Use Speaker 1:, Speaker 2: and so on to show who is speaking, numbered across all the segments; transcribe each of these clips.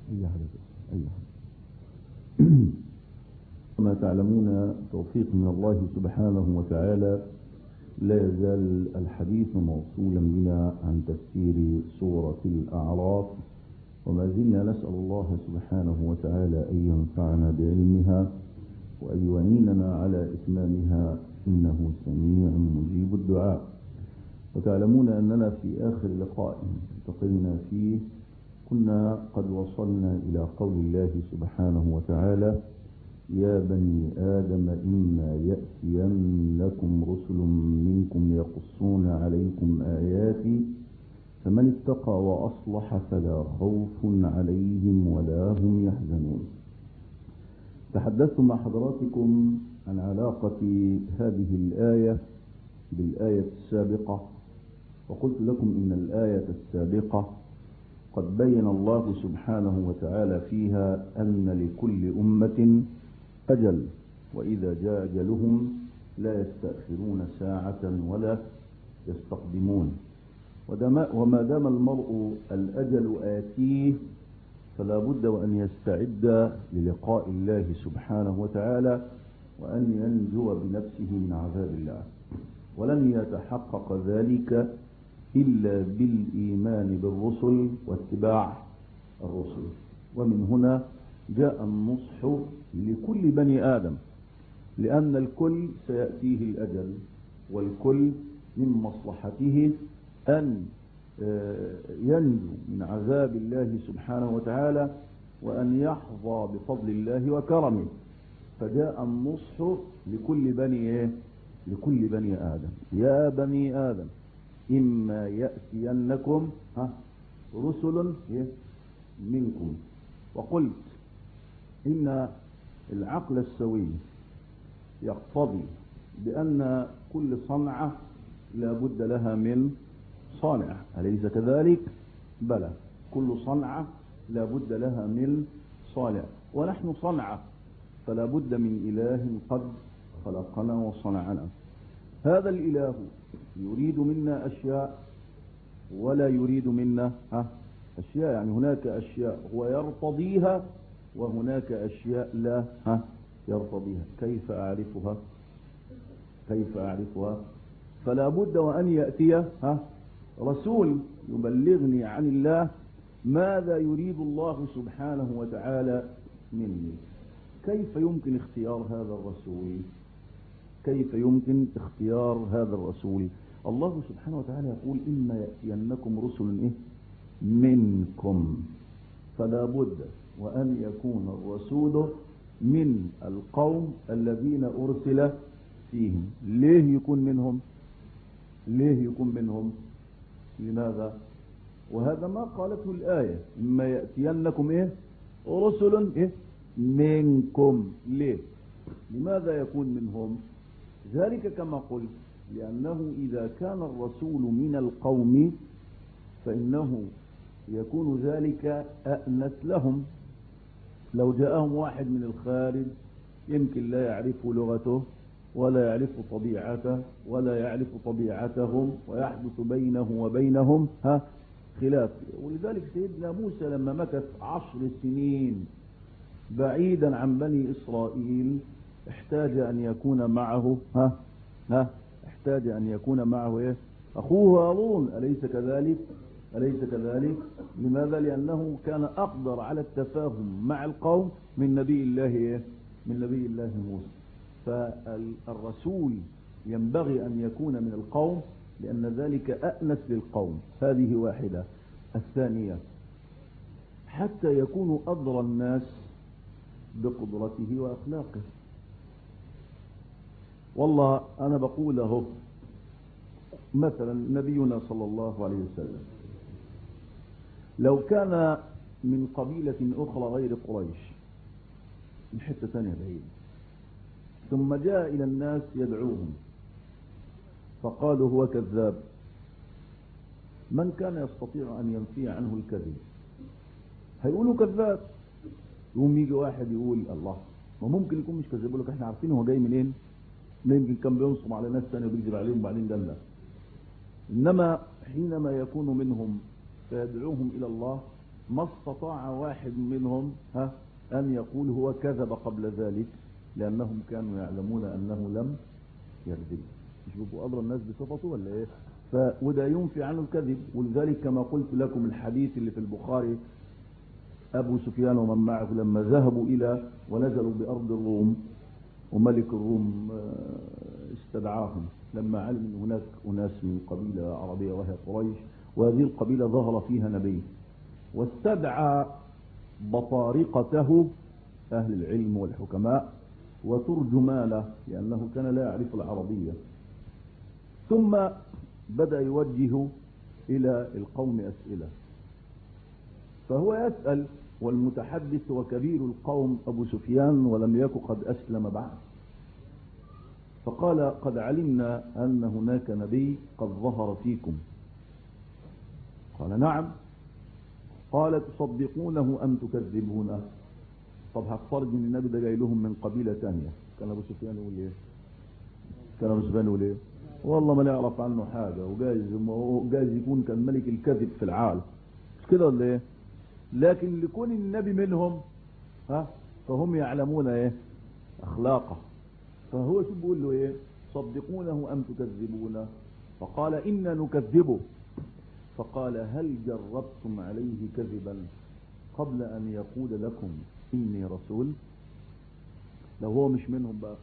Speaker 1: أي حاجة أي حاجة كما تعلمون توفيق من الله سبحانه وتعالى لا يزال الحديث موصولا بنا عن تفسير سورة الأعراف وما زلنا نسأل الله سبحانه وتعالى أن ينفعنا بعلمها وأن يعيننا على إتمامها إنه سميع مجيب الدعاء وتعلمون أننا في آخر لقاء التقينا فيه كنا قد وصلنا إلى قول الله سبحانه وتعالى يا بني آدم إما يأتينكم رسل منكم يقصون عليكم آياتي فمن اتقى وأصلح فلا خوف عليهم ولا هم يحزنون تحدثت مع حضراتكم عن علاقة هذه الآية بالآية السابقة وقلت لكم إن الآية السابقة قد بين الله سبحانه وتعالى فيها أن لكل أمة أجل وإذا جاء أجلهم لا يستأخرون ساعة ولا يستقدمون وما دام المرء الأجل آتيه فلا بد وأن يستعد للقاء الله سبحانه وتعالى وأن ينجو بنفسه من عذاب الله ولن يتحقق ذلك إلا بالإيمان بالرسل واتباع الرسل ومن هنا جاء النصح لكل بني آدم لأن الكل سيأتيه الأجل والكل من مصلحته أن ينجو من عذاب الله سبحانه وتعالى وأن يحظى بفضل الله وكرمه فجاء النصح لكل بني إيه؟ لكل بني آدم يا بني آدم إما يأتينكم ها رسل منكم وقلت إن العقل السوي يقتضي بأن كل صنعة لا بد لها من صانع أليس كذلك بلى كل صنعة لا بد لها من صانع ونحن صنعة فلا بد من إله قد خلقنا وصنعنا هذا الإله يريد منا أشياء ولا يريد منا أشياء يعني هناك أشياء هو يرتضيها وهناك أشياء لا ها يرتضيها كيف أعرفها كيف أعرفها فلا بد وأن يأتي ها رسول يبلغني عن الله ماذا يريد الله سبحانه وتعالى مني كيف يمكن اختيار هذا الرسول كيف يمكن اختيار هذا الرسول الله سبحانه وتعالى يقول إما يأتينكم رسل إيه؟ منكم فلا بد وأن يكون الرسول من القوم الذين أرسل فيهم ليه يكون منهم ليه يكون منهم لماذا وهذا ما قالته الآية إما يأتينكم إيه رسل إيه منكم ليه لماذا يكون منهم ذلك كما قلت لأنه إذا كان الرسول من القوم فإنه يكون ذلك أأنس لهم لو جاءهم واحد من الخارج يمكن لا يعرف لغته ولا يعرف طبيعته ولا يعرف طبيعتهم ويحدث بينه وبينهم ها خلاف ولذلك سيدنا موسى لما مكث عشر سنين بعيدا عن بني إسرائيل احتاج أن يكون معه ها ها احتاج أن يكون معه إيه أخوه هارون أليس كذلك أليس كذلك لماذا لأنه كان أقدر على التفاهم مع القوم من نبي الله إيه؟ من نبي الله موسى فالرسول ينبغي أن يكون من القوم لأن ذلك أأنس للقوم هذه واحدة الثانية حتى يكون أدرى الناس بقدرته وأخلاقه والله أنا بقول له مثلا نبينا صلى الله عليه وسلم لو كان من قبيلة أخرى غير قريش من حتة ثانية بعيد ثم جاء إلى الناس يدعوهم فقالوا هو كذاب من كان يستطيع أن ينفي عنه الكذب هيقولوا كذاب يقوم يجي واحد يقول الله ما ممكن يكون مش كذاب يقول لك احنا عارفين هو جاي منين يمكن كان بينصم على ناس ثانيه وبيكذب عليهم وبعدين قال لا انما حينما يكون منهم فيدعوهم الى الله ما استطاع واحد منهم ها أن يقول هو كذب قبل ذلك لأنهم كانوا يعلمون أنه لم يكذب مش بيبقوا أدرى الناس بصفته ولا إيه ف... وده ينفي عنه الكذب ولذلك كما قلت لكم الحديث اللي في البخاري أبو سفيان ومن معه لما ذهبوا إلى ونزلوا بأرض الروم وملك الروم استدعاهم لما علم أن هناك أناس من قبيلة عربية وهي قريش وهذه القبيلة ظهر فيها نبي واستدعى بطارقته أهل العلم والحكماء وترجمانه لأنه كان لا يعرف العربية ثم بدأ يوجه إلى القوم أسئلة فهو يسأل والمتحدث وكبير القوم أبو سفيان ولم يكن قد أسلم بعد فقال قد علمنا أن هناك نبي قد ظهر فيكم قال نعم قال تصدقونه أم تكذبونه طب هفترض ان النبي ده جاي لهم من قبيلة تانية كان ابو سفيان يقول ايه كان ابو سفيان يقول ايه والله ما نعرف عنه حاجة وجايز جايز يكون كان ملك الكذب في العالم مش كده ولا ايه لكن لكون النبي منهم ها فهم يعلمون ايه اخلاقه فهو شو بيقول له ايه صدقونه ام تكذبونه فقال انا نكذبه فقال هل جربتم عليه كذبا قبل ان يقول لكم اني رسول لو هو مش منهم بقى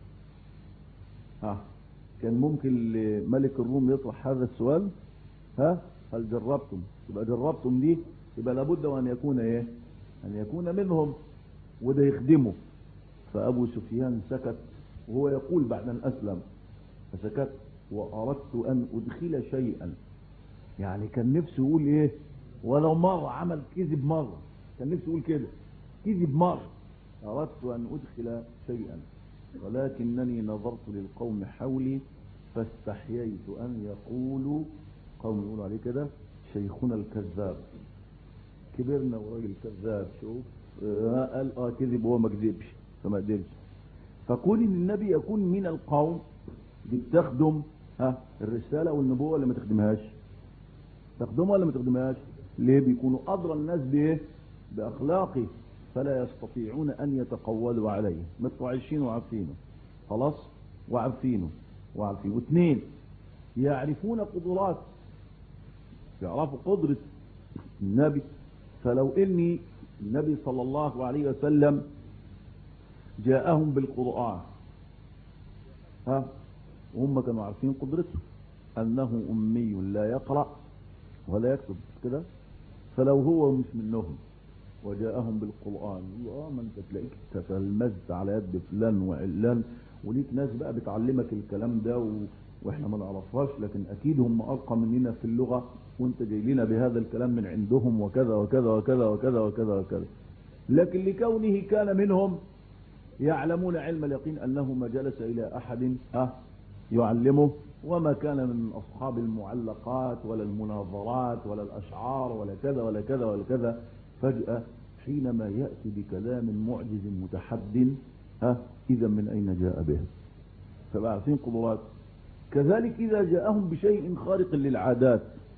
Speaker 1: ها كان ممكن لملك الروم يطرح هذا السؤال ها هل جربتم يبقى جربتم دي يبقى لابد وان يكون ايه ان يكون منهم وده يخدمه فابو سفيان سكت وهو يقول بعد ان اسلم فسكت واردت ان ادخل شيئا يعني كان نفسه يقول ايه ولو مرة عمل كذب مرة كان نفسه يقول كده كذب مرة اردت ان ادخل شيئا ولكنني نظرت للقوم حولي فاستحييت ان يقولوا قوم يقولوا عليه كده شيخنا الكذاب كبرنا وراجل كذاب شوف آه قال اه كذب وهو ما كذبش فما قدرش فكون ان النبي يكون من القوم دي بتخدم ها الرساله والنبوه ولا ما تخدمهاش تخدمها ولا ما تخدمهاش ليه بيكونوا ادرى الناس بايه باخلاقه فلا يستطيعون ان يتقولوا عليه ما انتوا عايشين وعارفينه خلاص وعارفينه وعارفينه واثنين يعرفون قدرات يعرفوا قدرة النبي فلو اني النبي صلى الله عليه وسلم جاءهم بالقرآن ها وهم كانوا عارفين قدرته انه امي لا يقرأ ولا يكتب كده فلو هو مش منهم وجاءهم بالقرآن اه ما انت تلاقيك تفلمزت على يد فلان وعلان وليك ناس بقى بتعلمك الكلام ده و... واحنا ما نعرفهاش لكن اكيد هم ارقى مننا في اللغة وانت جاي لنا بهذا الكلام من عندهم وكذا وكذا وكذا وكذا وكذا وكذا لكن لكونه كان منهم يعلمون علم اليقين انه ما جلس الى احد اه يعلمه وما كان من اصحاب المعلقات ولا المناظرات ولا الاشعار ولا كذا ولا كذا ولا كذا فجأة حينما يأتي بكلام معجز متحد ها إذا من أين جاء به فبقى عارفين قدرات كذلك إذا جاءهم بشيء خارق للعادات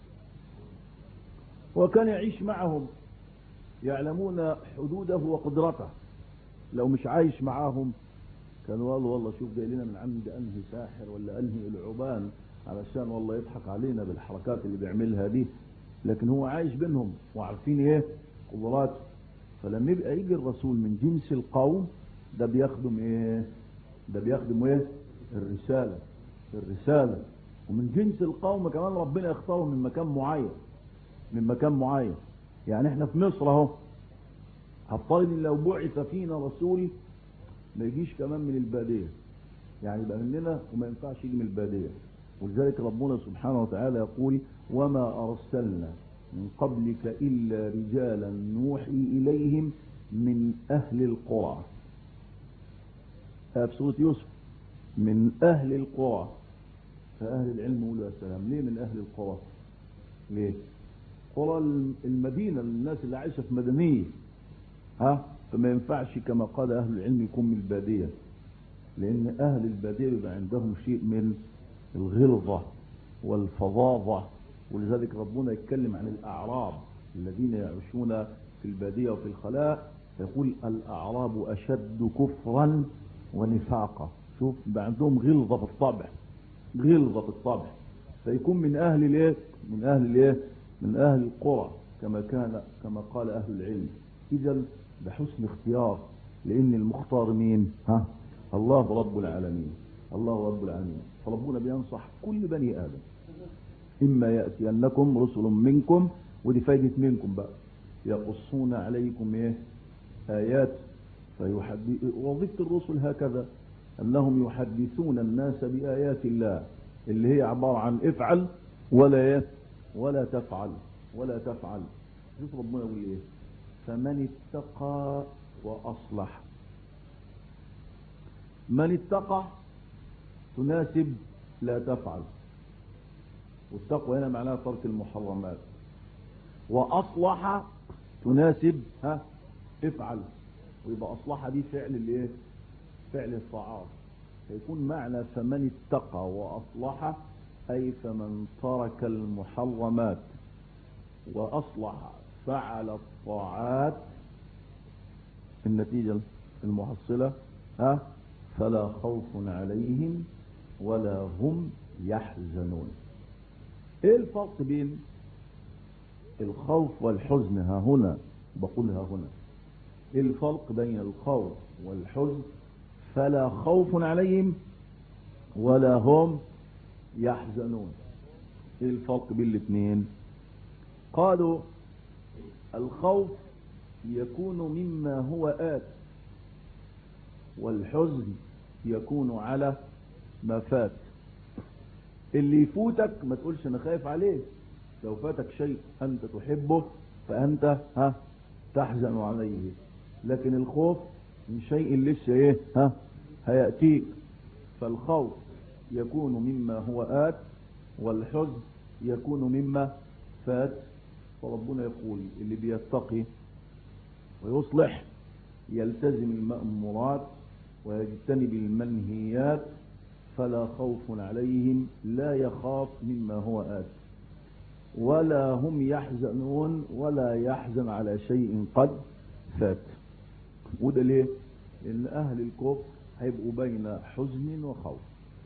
Speaker 1: وكان يعيش معهم يعلمون حدوده وقدرته لو مش عايش معاهم كانوا قالوا والله شوف جاي لنا من عند أنهي ساحر ولا أنهي العبان علشان والله يضحك علينا بالحركات اللي بيعملها دي لكن هو عايش بينهم وعارفين ايه قدراته فلما يبقى يجي الرسول من جنس القوم ده بيخدم ايه ده بيخدم ايه الرسالة الرسالة ومن جنس القوم كمان ربنا يختاره من مكان معين من مكان معين يعني احنا في مصر اهو هفترض ان لو بعث فينا رسول ما يجيش كمان من البادية يعني يبقى مننا وما ينفعش يجي من البادية ولذلك ربنا سبحانه وتعالى يقول وما أرسلنا من قبلك إلا رجالا نوحي إليهم من أهل القرى في سورة يوسف من أهل القرى فأهل العلم يقولوا يا سلام ليه من أهل القرى ليه قرى المدينة الناس اللي عايشة في مدنية ها فما ينفعش كما قال أهل العلم يكون من البادية لأن أهل البادية بيبقى عندهم شيء من الغلظة والفظاظة ولذلك ربنا يتكلم عن الأعراب الذين يعيشون في البادية وفي الخلاء يقول الأعراب أشد كفرا ونفاقا شوف بقى عندهم غلظة في الطبع غلظة في الطبع فيكون من أهل الايه من أهل الايه من أهل القرى كما كان كما قال أهل العلم إذا بحسن اختيار لأن المختار مين ها الله رب العالمين الله رب العالمين فربنا بينصح كل بني آدم إما يأتينكم رسل منكم ودي فايدة منكم بقى يقصون عليكم إيه آيات فيحدث وظيفة الرسل هكذا أنهم يحدثون الناس بآيات الله اللي هي عبارة عن افعل ولا إيه ولا تفعل ولا تفعل شوف ربنا يقول إيه فمن اتقى وأصلح من اتقى تناسب لا تفعل والتقوى هنا معناها ترك المحرمات وأصلح تناسب ها افعل ويبقى أصلح دي فعل الايه فعل الطاعات فيكون معنى فمن اتقى وأصلح أي فمن ترك المحرمات وأصلح فعل الطاعات النتيجة المحصلة ها فلا خوف عليهم ولا هم يحزنون ايه الفرق بين الخوف والحزن ها هنا بقولها هنا ايه الفرق بين الخوف والحزن فلا خوف عليهم ولا هم يحزنون ايه الفرق بين الاثنين قالوا الخوف يكون مما هو آت والحزن يكون على ما فات اللي يفوتك ما تقولش انا خايف عليه لو فاتك شيء انت تحبه فانت ها تحزن عليه لكن الخوف من شيء لسه ايه ها هيأتيك فالخوف يكون مما هو آت والحزن يكون مما فات فربنا يقول اللي بيتقي ويصلح يلتزم المأمورات ويجتنب المنهيات فلا خوف عليهم لا يخاف مما هو آت ولا هم يحزنون ولا يحزن على شيء قد فات وده ليه لأن أهل الكفر هيبقوا بين حزن وخوف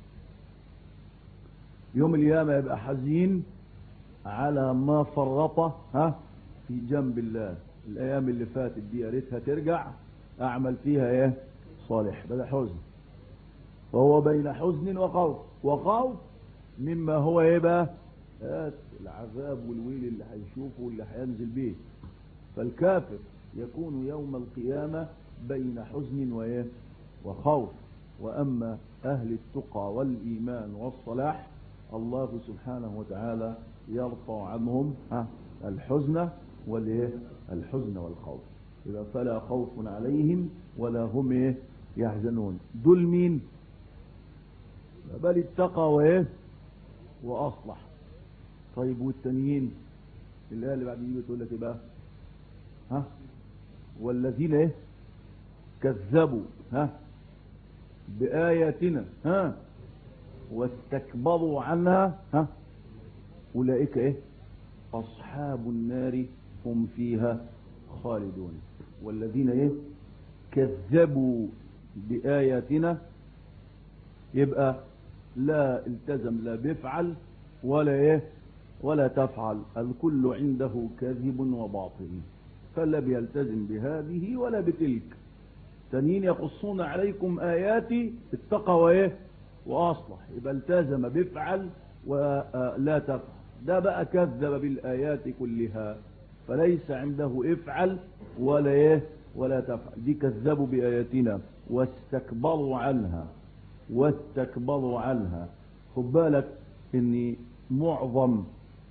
Speaker 1: يوم القيامة يبقى حزين على ما فرط ها في جنب الله الأيام اللي فاتت دي يا ريتها ترجع أعمل فيها إيه صالح بدا حزن وهو بين حزن وخوف وخوف مما هو ايه بقى العذاب والويل اللي هيشوفه واللي هينزل به فالكافر يكون يوم القيامة بين حزن وايه وخوف واما اهل التقى والايمان والصلاح الله سبحانه وتعالى يرفع عنهم الحزن والايه الحزن والخوف اذا فلا خوف عليهم ولا هم ايه يحزنون دول مين بل اتقى وايه واصلح طيب والتانيين الايه اللي بعد دي بتقول لك ايه بقى ها والذين ايه كذبوا ها باياتنا ها واستكبروا عنها ها اولئك ايه اصحاب النار هم فيها خالدون والذين ايه كذبوا بآياتنا يبقى لا التزم لا بيفعل ولا ايه ولا تفعل الكل عنده كذب وباطل فلا بيلتزم بهذه ولا بتلك تانيين يقصون عليكم آياتي اتقى وايه واصلح يبقى التزم بيفعل ولا تفعل ده بقى كذب بالآيات كلها فليس عنده افعل ولا ايه ولا تفعل دي كذبوا بآياتنا واستكبروا عنها واستكبروا عنها خد بالك ان معظم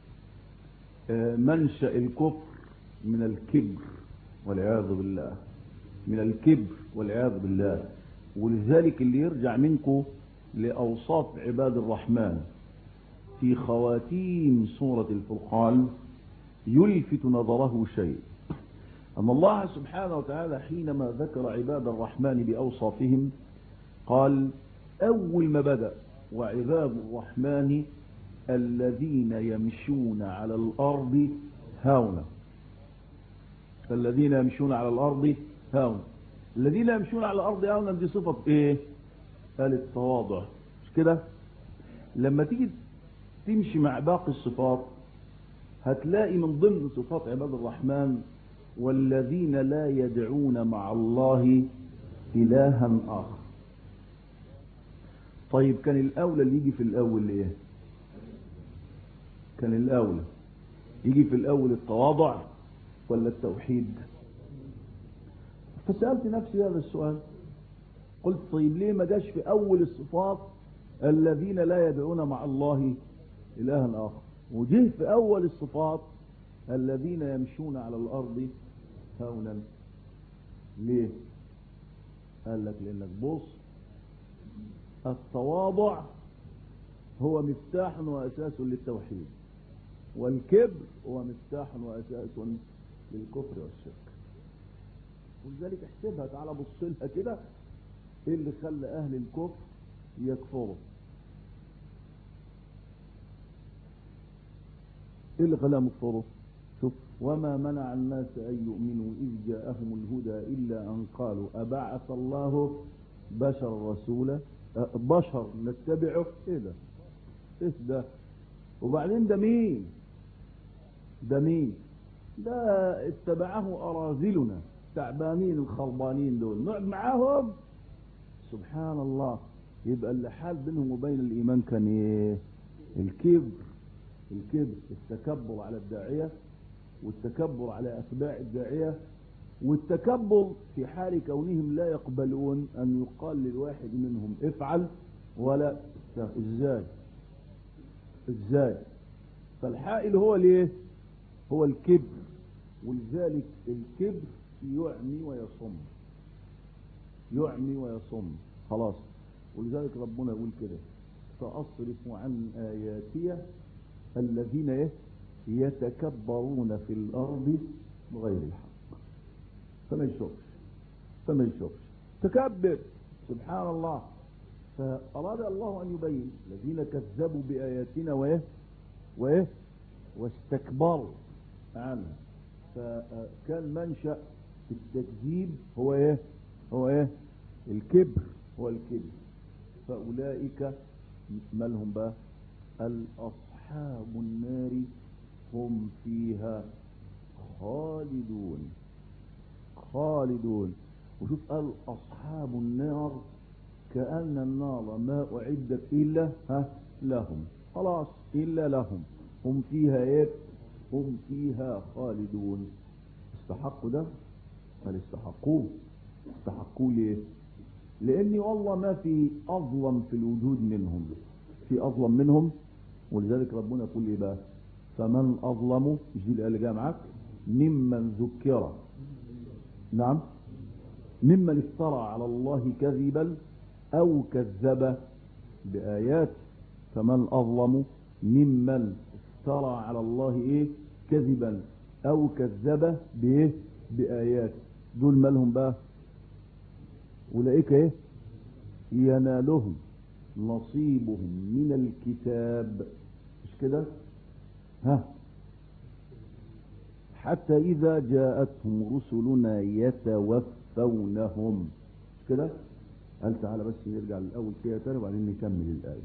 Speaker 1: منشأ الكفر من الكبر والعياذ بالله من الكبر والعياذ بالله ولذلك اللي يرجع منكم لأوصاف عباد الرحمن في خواتيم سورة الفرقان يلفت نظره شيء أن الله سبحانه وتعالى حينما ذكر عباد الرحمن بأوصافهم قال أول ما بدأ وعباد الرحمن الذين يمشون على الأرض هاونا فالذين يمشون على الأرض هاون الذين يمشون على الأرض هاونا دي صفة إيه قال التواضع مش كده لما تيجي تمشي مع باقي الصفات هتلاقي من ضمن صفات عباد الرحمن والذين لا يدعون مع الله إلها آخر طيب كان الأولى اللي يجي في الأول إيه كان الأولى يجي في الأول التواضع ولا التوحيد فسألت نفسي هذا السؤال قلت طيب ليه ما جاش في أول الصفات الذين لا يدعون مع الله إلها آخر وجه في أول الصفات الذين يمشون على الأرض هونا ليه قال لك لأنك بص التواضع هو مفتاح وأساس للتوحيد والكبر هو مفتاح وأساس للكفر والشرك ولذلك احسبها تعالى بص لها كده ايه اللي خلى اهل الكفر يكفروا ايه اللي خلاهم يكفروا شوف وما منع الناس ان يؤمنوا اذ جاءهم الهدى الا ان قالوا ابعث الله بشر رسولا أه بشر نتبعه ايه ده ايه ده وبعدين ده مين ده مين ده اتبعه اراذلنا تعبانين الخربانين دول نقعد معاهم سبحان الله يبقى اللي حال بينهم وبين الايمان كان ايه الكبر الكبر التكبر على الداعيه والتكبر على اتباع الداعيه والتكبر في حال كونهم لا يقبلون ان يقال للواحد منهم افعل ولا ازاي ازاي فالحائل هو ليه هو الكبر ولذلك الكبر يعمي ويصم يعمي ويصم خلاص ولذلك ربنا يقول كده سأصرف عن آياتي الذين ايه يتكبرون في الأرض بغير الحق فما يشوفش فما يشوفش تكبر سبحان الله فأراد الله أن يبين الذين كذبوا بآياتنا وإيه وإيه واستكبروا عنها فكان منشأ التكذيب هو إيه هو إيه الكبر هو الكبر فأولئك ما لهم بقى الأصحاب النار هم فيها خالدون خالدون وشوف قال أصحاب النار كأن النار ما أعدت إلا ها لهم خلاص إلا لهم هم فيها إيه هم فيها خالدون استحقوا ده قال استحقوه استحقوه ليه لاني والله ما في اظلم في الوجود منهم في اظلم منهم ولذلك ربنا يقول ايه بقى فمن اظلم مش دي الايه اللي جايه معاك ممن ذكر نعم ممن افترى على الله كذبا او كذب بايات فمن اظلم ممن افترى على الله ايه كذبا او كذب بايه بايات دول مالهم بقى اولئك ايه ينالهم نصيبهم من الكتاب مش كده ها حتى اذا جاءتهم رسلنا يتوفونهم مش كده قال تعالى بس نرجع للاول كده تاني وبعدين نكمل الايه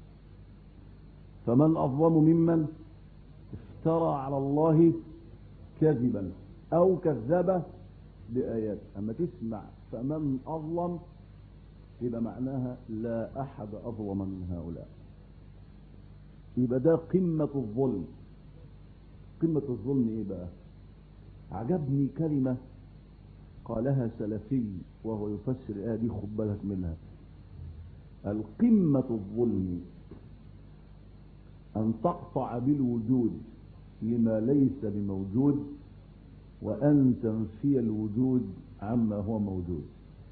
Speaker 1: فمن اظلم ممن افترى على الله كذبا او كذب بآيات أما تسمع فمن أظلم يبقى معناها لا أحد أظلم من هؤلاء يبقى ده قمة الظلم قمة الظلم إيه بقى عجبني كلمة قالها سلفي وهو يفسر الآية دي خد بالك منها القمة الظلم أن تقطع بالوجود لما ليس بموجود وأن تنفي الوجود عما هو موجود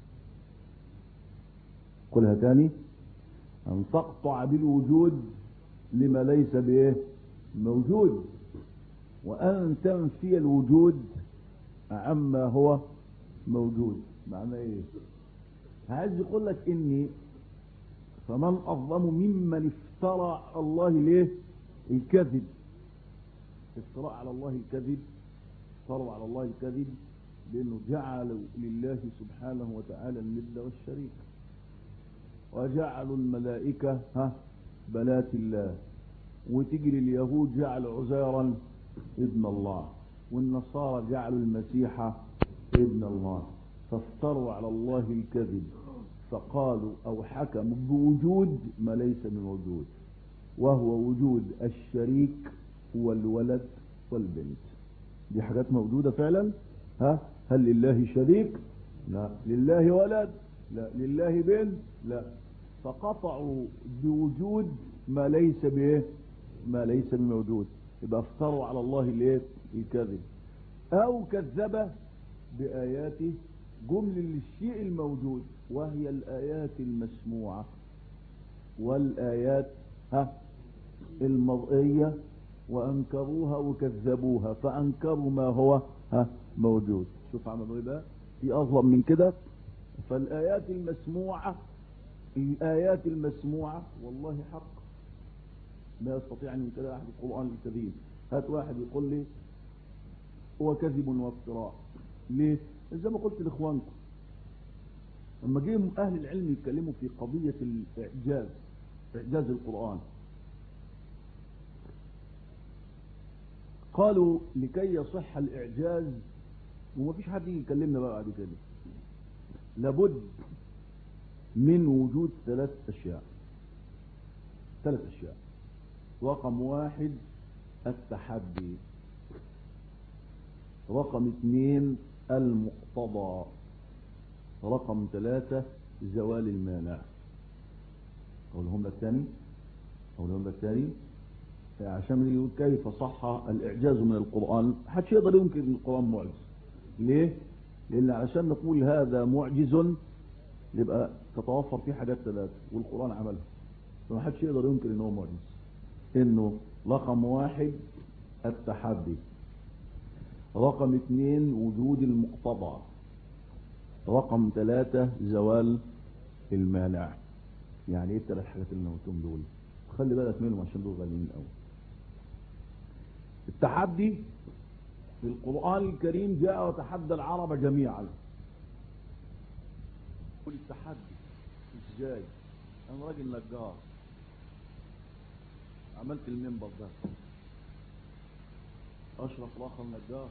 Speaker 1: قلها تاني أن تقطع بالوجود لما ليس بإيه موجود وأن تنفي الوجود عما هو موجود معنى إيه عايز يقول لك إني فمن أظلم ممن افترى الله ليه الكذب افتراء على الله الكذب افتروا على الله الكذب لأنه جعلوا لله سبحانه وتعالى الند والشريك وجعلوا الملائكة ها بنات الله وتجري اليهود جعلوا عزيرا ابن الله والنصارى جعلوا المسيح ابن الله فافتروا على الله الكذب فقالوا أو حكموا بوجود ما ليس بموجود وهو وجود الشريك والولد والبنت دي حاجات موجودة فعلا ها هل لله شريك لا لله ولد لا لله بنت لا فقطعوا بوجود ما ليس به ما ليس بموجود يبقى افتروا على الله الايه الكذب او كذب باياته جمل للشيء الموجود وهي الايات المسموعه والايات ها المرئيه وانكروها وكذبوها فانكروا ما هو ها موجود شوف عملوا ايه بقى في اظلم من كده فالايات المسموعه الايات المسموعه والله حق لا يستطيع ان ينكر احد القران الكريم هات واحد يقول لي هو كذب وافتراء ليه زي ما قلت لاخوانكم لما جه اهل العلم يتكلموا في قضيه الاعجاز اعجاز القران قالوا لكي يصح الاعجاز وما فيش حد يجي يكلمنا بقى بعد كده لابد من وجود ثلاث اشياء ثلاث اشياء رقم واحد التحدي رقم اثنين المقتضى رقم ثلاثة زوال المانع أقولهم لك تاني أقولهم لك تاني عشان يقول كيف صح الإعجاز من القرآن حدش يقدر ينكر أن القرآن معجز ليه؟ لأن عشان نقول هذا معجز يبقى تتوفر فيه حاجات ثلاثة والقرآن عملها فما حدش يقدر ينكر أنه معجز انه رقم واحد التحدي رقم اثنين وجود المقتضى رقم ثلاثة زوال المانع يعني ايه الثلاث حاجات اللي انا قلتهم دول خلي بالك منهم عشان دول غاليين قوي التحدي في القرآن الكريم جاء وتحدى العرب جميعا قل التحدي ازاي انا راجل نجار عملت المنبر ده اشرف الاخر نجار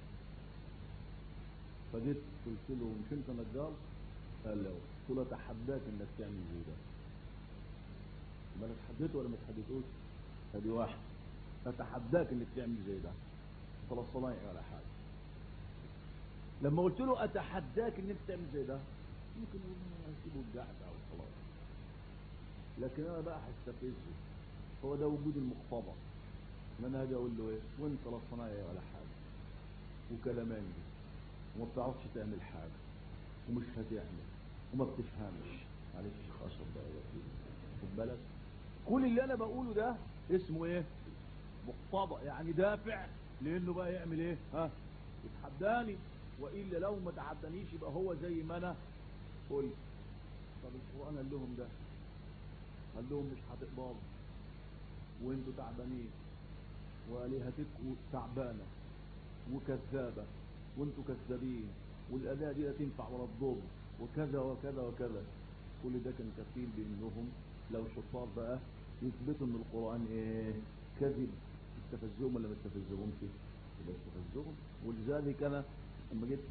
Speaker 1: فجيت قلت له مش انت نجار قال له قلت له اتحداك انك تعمل زي ده ما انا اتحديته ولا ما اتحديتوش ادي واحد اتحداك انك تعمل زي ده طلع صنايعي ولا حاجه لما قلت له اتحداك انك تعمل زي ده ممكن يقول هسيبه القعده او خلاص لكن انا بقى هستفزه هو ده وجود المقتضى ان انا هاجي اقول له ايه وانت لا صنايعي ولا حاجه وكلامان دي وما بتعرفش تعمل حاجه ومش هتعمل وما بتفهمش معلش اشرب بقى خد بالك كل اللي انا بقوله ده اسمه ايه مقتضى يعني دافع لانه بقى يعمل ايه ها يتحداني والا لو ما تحدانيش يبقى هو زي ما انا قلت طب القران قال لهم ده قال لهم مش هتقبضوا وانتوا تعبانين والهتكم تعبانه وكذابه وانتوا كذابين والاداه دي لا تنفع ولا تضر وكذا وكذا وكذا كل ده كان كفيل بانهم لو شطار بقى يثبتوا ان القران ايه كذب استفزهم ولا ما استفزهمش يبقى استفزهم ولذلك انا لما جيت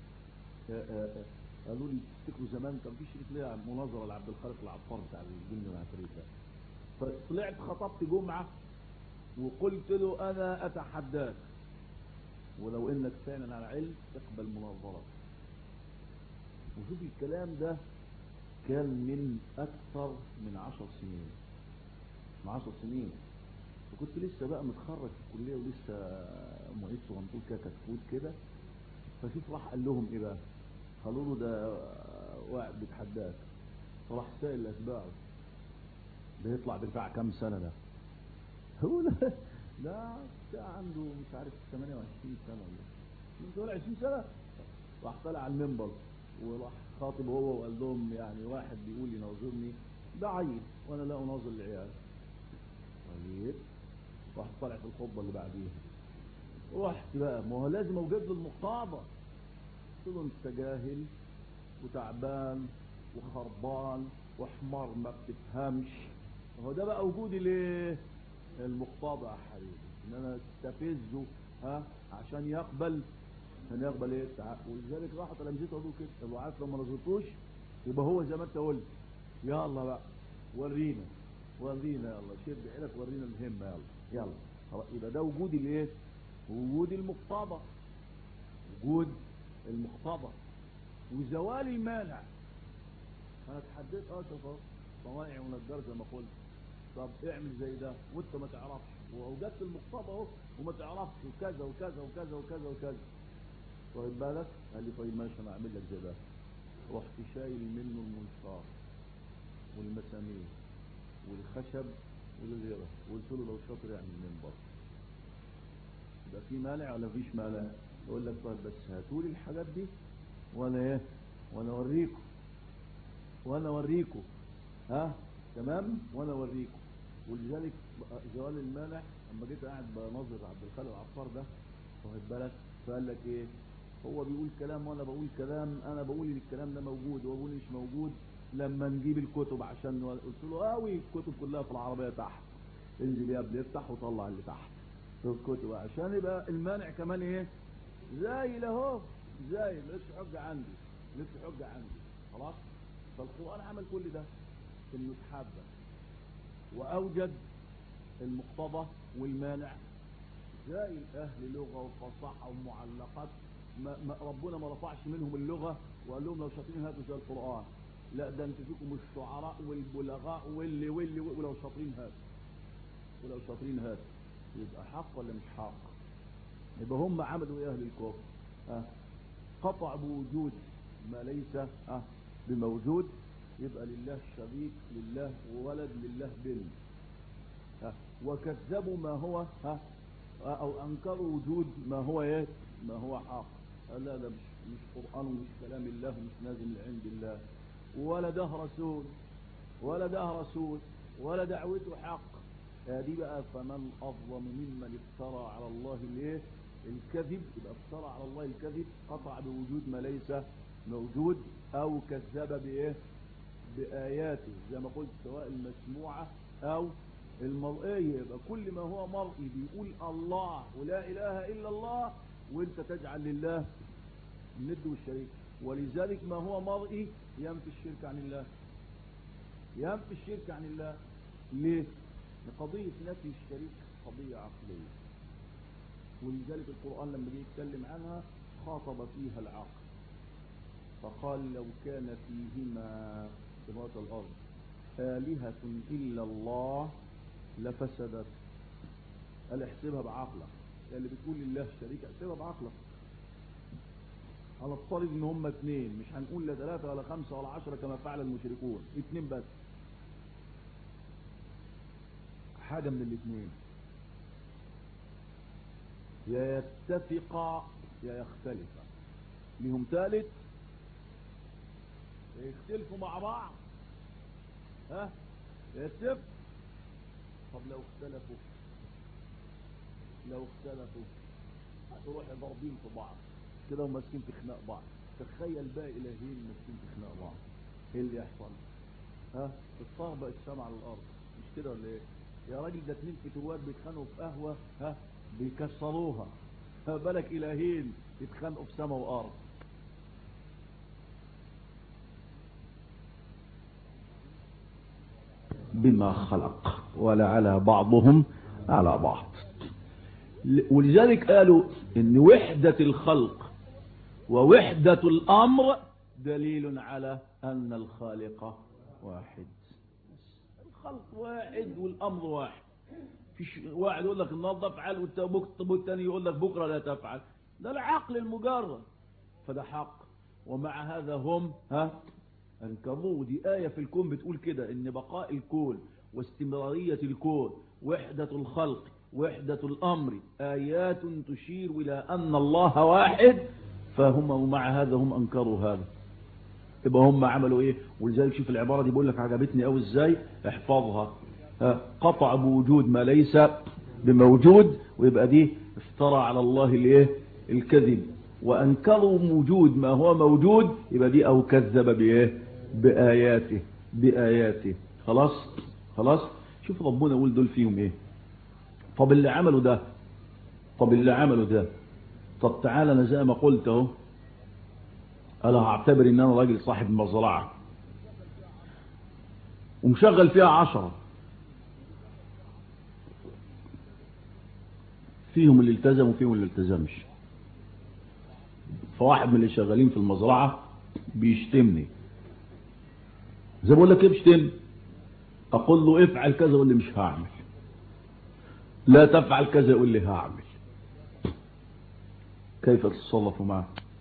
Speaker 1: قالوا لي تفتكروا زمان كان في شريك ليا مناظره لعبد الخالق العطار بتاع الجن والعفريت ده فطلعت خطبت جمعه وقلت له انا اتحداك ولو انك فعلا على علم تقبل مناظره وشوف الكلام ده كان من اكثر من عشر سنين من عشر سنين فكنت لسه بقى متخرج في الكليه ولسه معيد صغنطوط كده كتكوت كده فشوف راح قال لهم ايه بقى قالوا له ده واحد بيتحداك فراح سائل اتباعه ده يطلع بيدفع كام سنه ده هو ده ده ده عنده مش عارف 28 سنه ولا من دول 20 سنه راح طلع على المنبر وراح خاطب هو وقال لهم يعني واحد بيقول يناظرني ده عيل وانا لا اناظر العيال طيب راح طلع في الخطبه اللي بعديها رحت بقى ما هو لازم اوجد له المقتضى قلت له انت جاهل وتعبان وخربان وحمار ما بتفهمش هو ده بقى وجودي ليه المقتضى يا حبيبي ان انا استفزه ها عشان يقبل عشان يقبل ايه ولذلك راح تلامذته قالوا كده طب عارف لو ما رزقتوش يبقى هو زي ما انت قلت يلا بقى ورينا ورينا يلا شد عينك ورينا الهمه يلا يلا خلاص يبقى ده وجود الايه وجود المقتضى وجود المقتضى وزوال المانع انا اتحديت اه شوف صوايع ونجار زي ما قلت طب اعمل زي ده وانت ما تعرفش واوجدت المقتضى اهو وما تعرفش وكذا وكذا وكذا وكذا وكذا واخد بالك قال لي طيب ماشي انا اعمل لك زي ده رحت شايل منه المنشار والمسامير والخشب والغيره وقلت له لو شاطر يعمل منبر يبقى في مانع ولا فيش مانع يقول لك طيب بس هاتوا لي الحاجات دي وانا ايه وانا اوريكم وانا اوريكم ها تمام وانا اوريكم ولذلك زوال المانع لما جيت قاعد بنظر عبد الخالق العطار ده واخد بالك فقال لك ايه هو بيقول كلام وانا بقول كلام انا بقول ان الكلام ده موجود وهو بيقول مش موجود لما نجيب الكتب عشان قلت له قوي الكتب كلها في العربيه تحت انزل يا ابني افتح وطلع اللي تحت في الكتب عشان يبقى المانع كمان ايه زايل اهو زايل لسه حجه عندي لسه حجه عندي خلاص فالقران عمل كل ده انه اتحدى واوجد المقتضى والمانع زي اهل لغه وفصاحه ومعلقات ما ما ربنا ما رفعش منهم اللغه وقال لهم لو شاطرين هاتوا زي القران لا ده انتوا فيكم الشعراء والبلغاء واللي واللي ولو شاطرين هاتوا ولو شاطرين هاتوا يبقى حق ولا مش حق يبقى هم عملوا ايه اهل الكفر ها قطع بوجود ما ليس ها بموجود يبقى لله شريك لله ولد لله بنت ها وكذبوا ما هو ها او انكروا وجود ما هو ايه ما هو حق لا ده مش مش قران ومش كلام الله ومش نازل من عند الله ولا ده رسول ولا ده رسول ولا دعوته حق دي بقى فمن اظلم ممن افترى على الله الايه الكذب يبقى افترى على الله الكذب قطع بوجود ما ليس موجود او كذب بايه باياته زي ما قلت سواء المسموعه او المرئيه يبقى كل ما هو مرئي بيقول الله ولا اله الا الله وانت تجعل لله الند والشريك ولذلك ما هو مرئي ينفي الشرك عن الله ينفي الشرك عن الله ليه لقضية نفي الشريك قضية عقلية ولذلك القرآن لما جه يتكلم عنها خاطب فيها العقل فقال لو كان فيهما سماوات الأرض آلهة إلا الله لفسدت قال احسبها بعقلك اللي بتقول لله شريك احسبها بعقلك على افترض ان هم اثنين مش هنقول لا ثلاثة ولا خمسة ولا عشرة كما فعل المشركون اثنين بس حاجة من الاثنين يا يتفقا يا يختلفا ليهم ثالث يختلفوا مع بعض ها يتفق طب لو اختلفوا لو اختلفوا هتروح ضاربين في بعض كده وماسكين في خناق بعض تخيل بقى الهين ماسكين في خناق بعض ايه اللي يحصل ها تتطهبق السماء على الارض مش كده ولا ايه يا راجل ده اتنين فتوات بيتخانقوا في قهوه ها بيكسروها ها بالك الهين يتخانقوا في سماء وارض بما خلق ولا على بعضهم على بعض ولذلك قالوا ان وحدة الخلق ووحدة الامر دليل على ان الخالق واحد الخلق واحد والامر واحد فيش واحد يقول لك النهارده افعل والتاني يقول لك بكره لا تفعل ده العقل المجرد فده حق ومع هذا هم ها انكروه دي آية في الكون بتقول كده ان بقاء الكون واستمرارية الكون وحدة الخلق وحدة الأمر آيات تشير إلى أن الله واحد فهم ومع هذا هم أنكروا هذا يبقى هم عملوا إيه ولذلك شوف العبارة دي بقول لك عجبتني أو إزاي احفظها قطع بوجود ما ليس بموجود ويبقى دي افترى على الله الايه الكذب وانكروا وجود ما هو موجود يبقى دي او كذب بايه باياته باياته خلاص خلاص شوف ربنا يقول دول فيهم ايه طب اللي عملوا ده طب اللي عملوا ده طب تعالى انا زي ما قلت اهو انا هعتبر ان انا راجل صاحب مزرعه ومشغل فيها عشرة فيهم اللي التزم وفيهم اللي التزمش فواحد من اللي شغالين في المزرعة بيشتمني زي بقول لك ايه بيشتمني اقول له افعل كذا يقول لي مش هعمل لا تفعل كذا يقول لي هعمل كيف تتصرف معه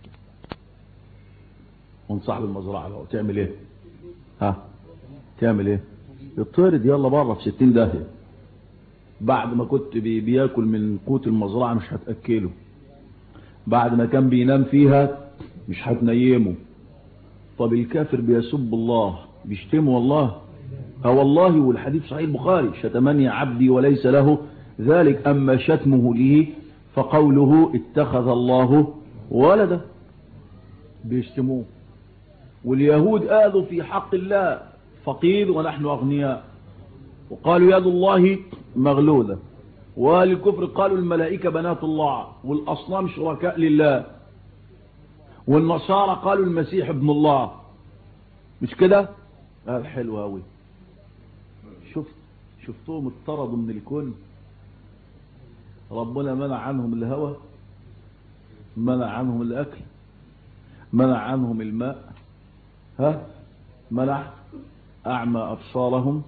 Speaker 1: من صاحب المزرعة لو تعمل ايه ها تعمل ايه يطرد يلا بره في ستين داهية بعد ما كنت بي بياكل من قوت المزرعة مش هتأكله بعد ما كان بينام فيها مش هتنيمه طب الكافر بيسب الله بيشتمه والله ها والله والحديث صحيح البخاري شتمني عبدي وليس له ذلك أما شتمه لي فقوله اتخذ الله ولدا بيشتموه واليهود آذوا في حق الله فقير ونحن أغنياء وقالوا يد الله مغلولة وأهل الكفر قالوا الملائكة بنات الله والأصنام شركاء لله والنصارى قالوا المسيح ابن الله مش كده قال حلو أوي شفت شفتوهم اطردوا من الكون ربنا منع عنهم الهوى منع عنهم الأكل منع عنهم الماء ها منع أعمى أبصارهم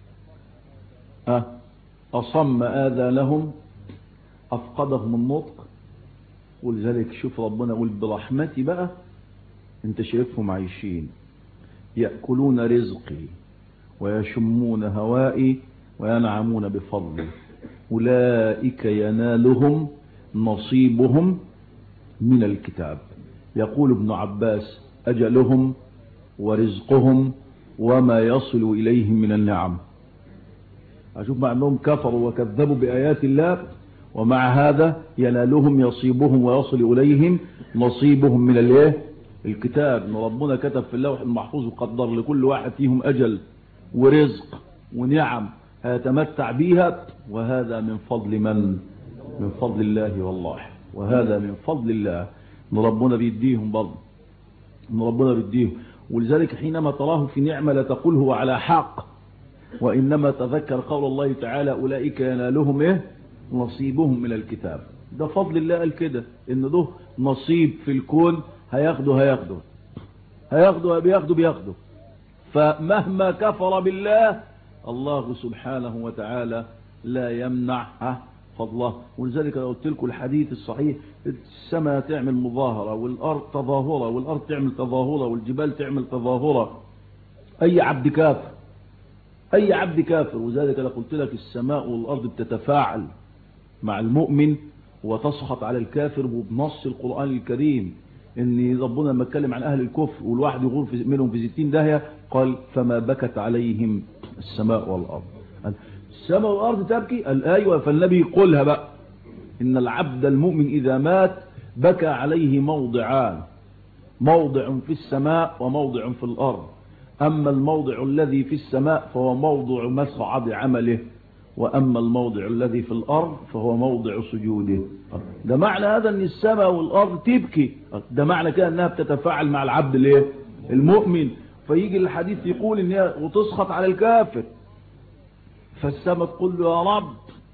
Speaker 1: ها أصم آذانهم أفقدهم النطق ولذلك شوف ربنا يقول برحمتي بقى انت شايفهم عايشين يأكلون رزقي ويشمون هوائي وينعمون بفضلي أولئك ينالهم نصيبهم من الكتاب يقول ابن عباس أجلهم ورزقهم وما يصل إليهم من النعم أشوف مع أنهم كفروا وكذبوا بآيات الله ومع هذا ينالهم يصيبهم ويصل إليهم نصيبهم من الايه الكتاب ان ربنا كتب في اللوح المحفوظ وقدر لكل واحد فيهم أجل ورزق ونعم هيتمتع بيها وهذا من فضل من من فضل الله والله وهذا من فضل الله ان ربنا بيديهم برضه ان ربنا بيديهم ولذلك حينما تراه في نعمة لا تقول هو على حق وإنما تذكر قول الله تعالى أولئك ينالهم إيه نصيبهم من الكتاب ده فضل الله قال كده إن ده نصيب في الكون هياخده هياخده هياخده بياخده بياخده فمهما كفر بالله الله سبحانه وتعالى لا يمنع فضله ولذلك لو قلت لكم الحديث الصحيح السماء تعمل مظاهرة والأرض تظاهرة والأرض تعمل تظاهرة والجبال تعمل تظاهرة أي عبد كافر أي عبد كافر وذلك لو قلت لك السماء والأرض بتتفاعل مع المؤمن وتسخط على الكافر وبنص القرآن الكريم ان ربنا لما اتكلم عن اهل الكفر والواحد يغور في منهم في ستين داهية قال فما بكت عليهم السماء والارض السماء والارض تبكي قال ايوه فالنبي يقولها بقى ان العبد المؤمن اذا مات بكى عليه موضعان موضع في السماء وموضع في الارض اما الموضع الذي في السماء فهو موضع مسعد عمله وأما الموضع الذي في الأرض فهو موضع سجوده ده معنى هذا أن السماء والأرض تبكي ده معنى كده أنها بتتفاعل مع العبد الايه المؤمن فيجي الحديث يقول إن هي وتسخط على الكافر فالسماء تقول له يا رب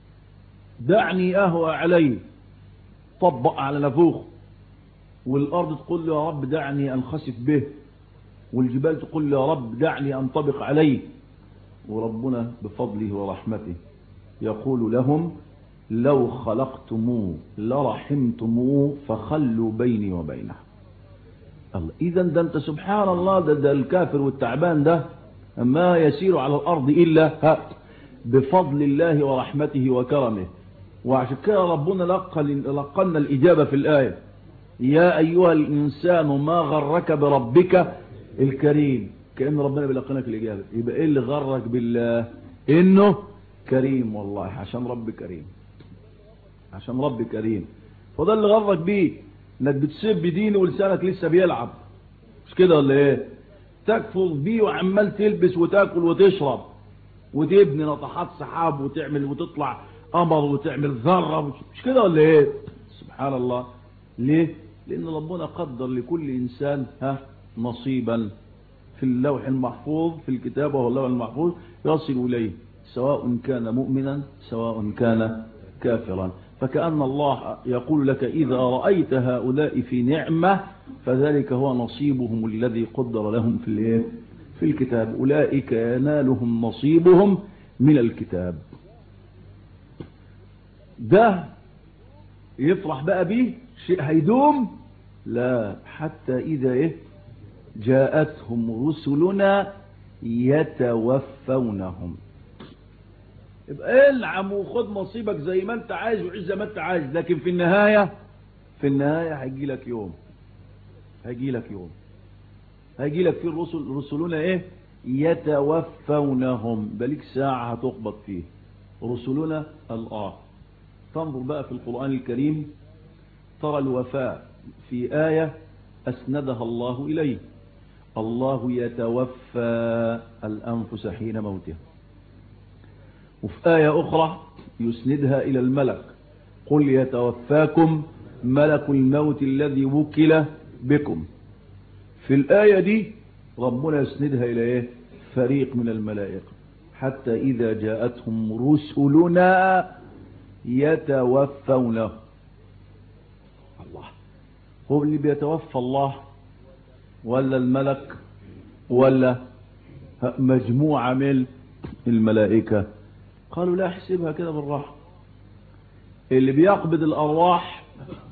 Speaker 1: دعني أهوى عليه طبق على نفوخ والأرض تقول له يا رب دعني أنخسف به والجبال تقول له يا رب دعني أنطبق عليه وربنا بفضله ورحمته يقول لهم لو خلقتموه لرحمتموه فخلوا بيني وبينه الله إذا ده أنت سبحان الله ده, ده الكافر والتعبان ده ما يسير على الأرض إلا بفضل الله ورحمته وكرمه وعشان كده ربنا لقنا الإجابة في الآية يا أيها الإنسان ما غرك بربك الكريم كأن ربنا بيلقنك الإجابة يبقى إيه اللي غرك بالله إنه كريم والله عشان رب كريم عشان رب كريم فده اللي غرك بيه انك بتسب دينه ولسانك لسه بيلعب مش كده ولا ايه تكفر بيه وعمال تلبس وتاكل وتشرب وتبني نطحات سحاب وتعمل وتطلع قمر وتعمل ذره مش كده ولا ايه سبحان الله ليه لان ربنا قدر لكل انسان ها نصيبا في اللوح المحفوظ في الكتاب وهو اللوح المحفوظ يصل اليه سواء كان مؤمنا سواء كان كافرا فكأن الله يقول لك إذا رأيت هؤلاء في نعمة فذلك هو نصيبهم الذي قدر لهم في الايه في الكتاب أولئك ينالهم نصيبهم من الكتاب ده يفرح بقى به شيء هيدوم لا حتى إذا إيه جاءتهم رسلنا يتوفونهم يبقى العم وخد نصيبك زي ما انت عايز وعيش زي ما انت عايز لكن في النهاية في النهاية هيجي لك يوم هيجي لك يوم هيجي لك في الرسل رسلنا ايه يتوفونهم بليك ساعة هتقبض فيه رسلنا الآه تنظر بقى في القرآن الكريم ترى الوفاة في آية أسندها الله إليه الله يتوفى الأنفس حين موتها وفي آية أخرى يسندها إلى الملك قل يتوفاكم ملك الموت الذي وكل بكم في الآية دي ربنا يسندها إلى إيه فريق من الملائكة حتى إذا جاءتهم رسلنا يتوفونه الله هو اللي بيتوفى الله ولا الملك ولا مجموعة من الملائكة قالوا لا احسبها كده بالراحة اللي بيقبض الأرواح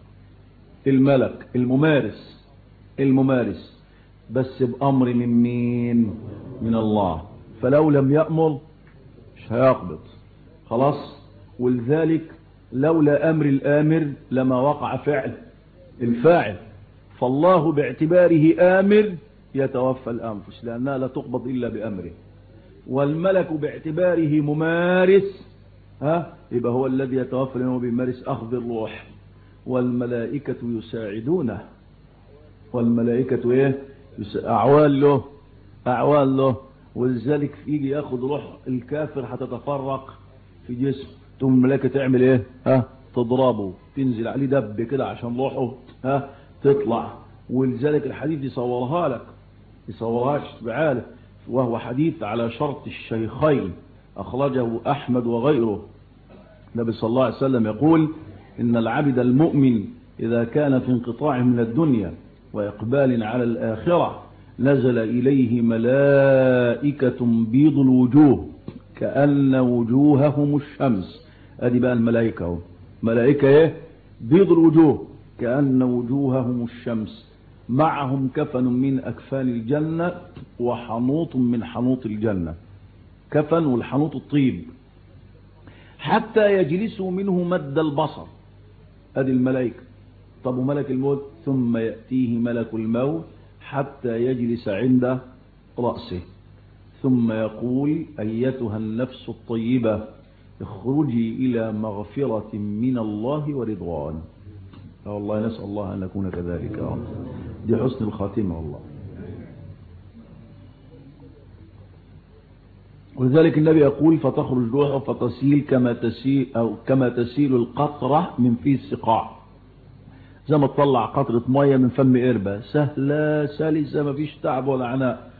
Speaker 1: الملك الممارس الممارس بس بأمر من مين من الله فلو لم يأمر مش هيقبض خلاص ولذلك لولا أمر الآمر لما وقع فعل الفاعل فالله باعتباره آمر يتوفى الأنفس لأنها لا تقبض إلا بأمره والملك باعتباره ممارس ها يبقى هو الذي يتوفى لأنه بيمارس أخذ الروح والملائكة يساعدونه والملائكة ايه أعوال له أعوال له ولذلك يجي ياخد روح الكافر هتتفرق في جسم تقوم الملائكة تعمل ايه ها تضربه تنزل عليه دب كده عشان روحه ها تطلع ولذلك الحديث يصورها لك يصورهاش بعالة وهو حديث على شرط الشيخين أخرجه أحمد وغيره النبي صلى الله عليه وسلم يقول إن العبد المؤمن إذا كان في انقطاع من الدنيا وإقبال على الآخرة نزل إليه ملائكة بيض الوجوه كأن وجوههم الشمس أدي بقى الملائكة ملائكة إيه بيض الوجوه كأن وجوههم الشمس معهم كفن من أكفان الجنة وحنوط من حنوط الجنة كفن والحنوط الطيب حتى يجلسوا منه مد البصر أدي الملائكة طب وملك الموت ثم يأتيه ملك الموت حتى يجلس عند رأسه ثم يقول أيتها النفس الطيبة اخرجي إلى مغفرة من الله ورضوان والله نسأل الله أن نكون كذلك دي حسن الخاتمة والله ولذلك النبي يقول فتخرج روحه فتسيل كما تسيل أو كما تسيل القطرة من في السقاع زي ما تطلع قطرة مية من فم قربة سهلة سلسة ما فيش تعب ولا عناء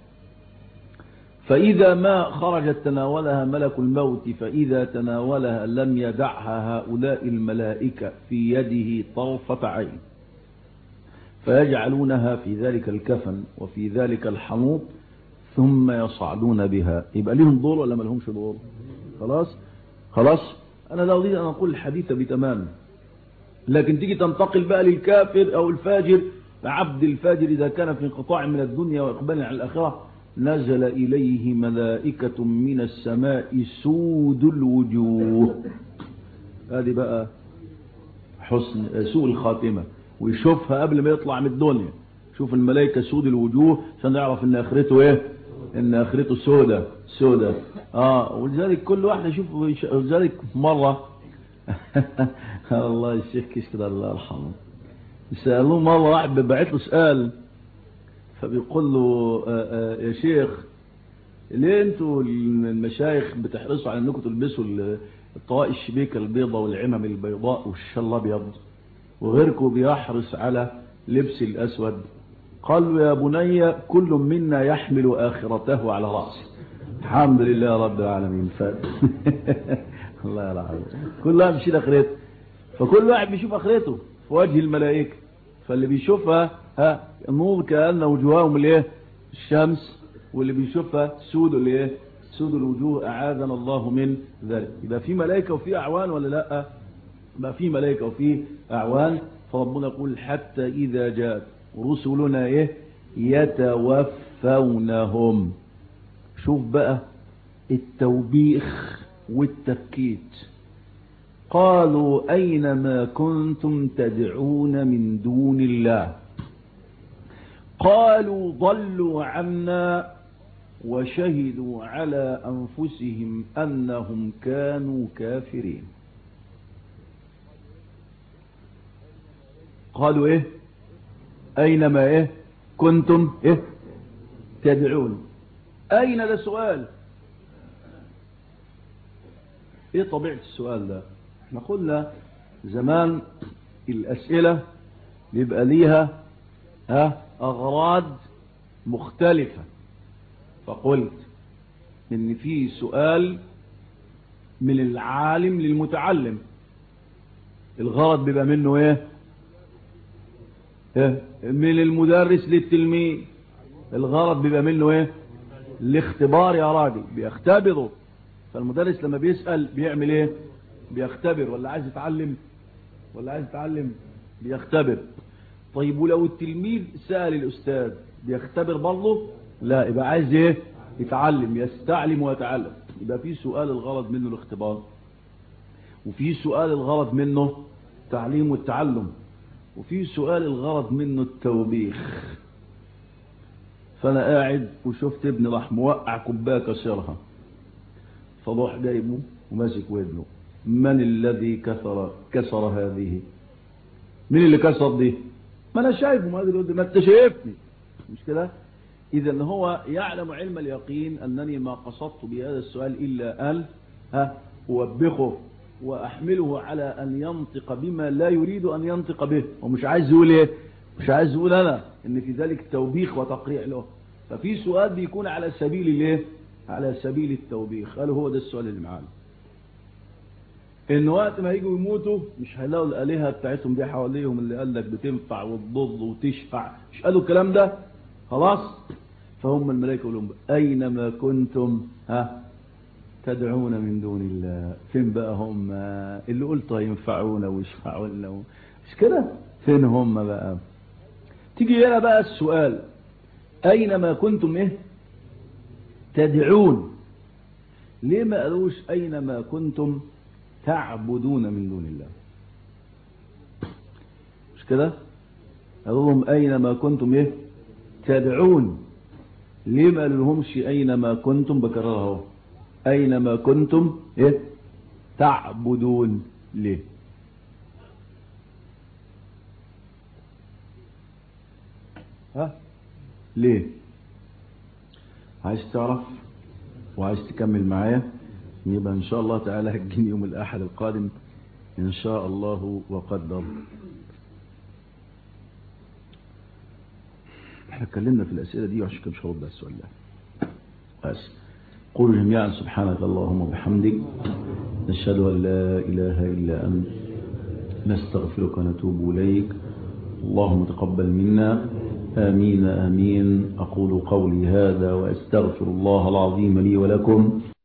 Speaker 1: فإذا ما خرجت تناولها ملك الموت فإذا تناولها لم يدعها هؤلاء الملائكة في يده طرفة عين فيجعلونها في ذلك الكفن وفي ذلك الحنوط ثم يصعدون بها يبقى لهم دور ولا ما لهمش دور خلاص خلاص أنا لا أريد أن أقول الحديث بتمام لكن تيجي تنتقل بقى للكافر أو الفاجر عبد الفاجر إذا كان في انقطاع من الدنيا وإقبال على الآخرة نزل إليه ملائكة من السماء سود الوجوه هذه بقى حسن سوء الخاتمة ويشوفها قبل ما يطلع من الدنيا شوف الملائكة سود الوجوه عشان يعرف ان اخرته ايه ان اخرته سودة سودة اه ولذلك كل واحد يشوف ولذلك مرة الله الشيخ كشكر الله يرحمه سألوه مرة واحد بعت له سؤال فبيقول له آآ آآ يا شيخ ليه انتوا المشايخ بتحرصوا على انكم تلبسوا الطواقي الشبيكة البيضاء والعمم البيضاء والشال الابيض وغيركم بيحرص على لبس الاسود قالوا يا بني كل منا يحمل اخرته على رأسه الحمد لله رب العالمين ف... الله يرحمه كل واحد بيشيل اخرته فكل واحد بيشوف اخرته في وجه الملائكة فاللي بيشوفها ها النور كأن وجوههم الايه الشمس واللي بيشوفها سود الايه سود الوجوه اعاذنا الله من ذلك يبقى في ملائكة وفي اعوان ولا لا يبقى في ملائكة وفي اعوان فربنا يقول حتى اذا جاءت رسلنا ايه يتوفونهم شوف بقى التوبيخ والتبكيت قالوا أين ما كنتم تدعون من دون الله قالوا ضلوا عنا وشهدوا على أنفسهم أنهم كانوا كافرين قالوا إيه أينما إيه كنتم إيه تدعون أين ده سؤال إيه طبيعة السؤال ده احنا قلنا زمان الأسئلة بيبقى ليها ها أغراض مختلفة فقلت إن في سؤال من العالم للمتعلم الغرض بيبقى منه ايه, إيه؟ من المدرس للتلميذ الغرض بيبقى منه ايه الاختبار يا راجل بيختبره فالمدرس لما بيسأل بيعمل ايه بيختبر ولا عايز يتعلم ولا عايز يتعلم بيختبر طيب ولو التلميذ سأل الأستاذ بيختبر برضه لا يبقى عايز ايه يتعلم يستعلم ويتعلم يبقى في سؤال الغرض منه الاختبار وفي سؤال الغرض منه التعليم والتعلم وفي سؤال الغرض منه التوبيخ فانا قاعد وشفت ابن راح موقع كوبايه كسرها فروح جايبه وماسك ودنه من الذي كسر كسر هذه مين اللي كسر دي ما انا شايفه ما ادري ما انت شايفني مش كده اذا هو يعلم علم اليقين انني ما قصدت بهذا السؤال الا ان ها اوبخه واحمله على ان ينطق بما لا يريد ان ينطق به ومش عايز يقول ايه مش عايز يقول انا ان في ذلك توبيخ وتقريع له ففي سؤال بيكون على سبيل الايه على سبيل التوبيخ قالوا هو ده السؤال اللي معانا ان وقت ما يجوا يموتوا مش هيلاقوا الالهه بتاعتهم دي حواليهم اللي قال لك بتنفع وتضر وتشفع مش قالوا الكلام ده خلاص فهم الملائكه يقول لهم اينما كنتم ها تدعون من دون الله فين بقى هم اللي قلت ينفعونا ويشفعوا لنا مش كده فين هم بقى تيجي هنا بقى السؤال اينما كنتم ايه تدعون ليه ما قالوش اينما كنتم تعبدون من دون الله مش كده قالوا لهم اينما كنتم ايه تدعون ليه ما قالوا اينما كنتم بكررها اهو اينما كنتم ايه تعبدون ليه ها ليه عايز تعرف وعايز تكمل معايا يبقى ان شاء الله تعالى هتجيني يوم الاحد القادم ان شاء الله وقدر احنا اتكلمنا في الاسئله دي وعشان كده مش هرد على السؤال ده بس قولوا جميعا سبحانك اللهم وبحمدك نشهد ان لا اله الا انت نستغفرك ونتوب اليك اللهم تقبل منا آمين آمين أقول قولي هذا وأستغفر الله العظيم لي ولكم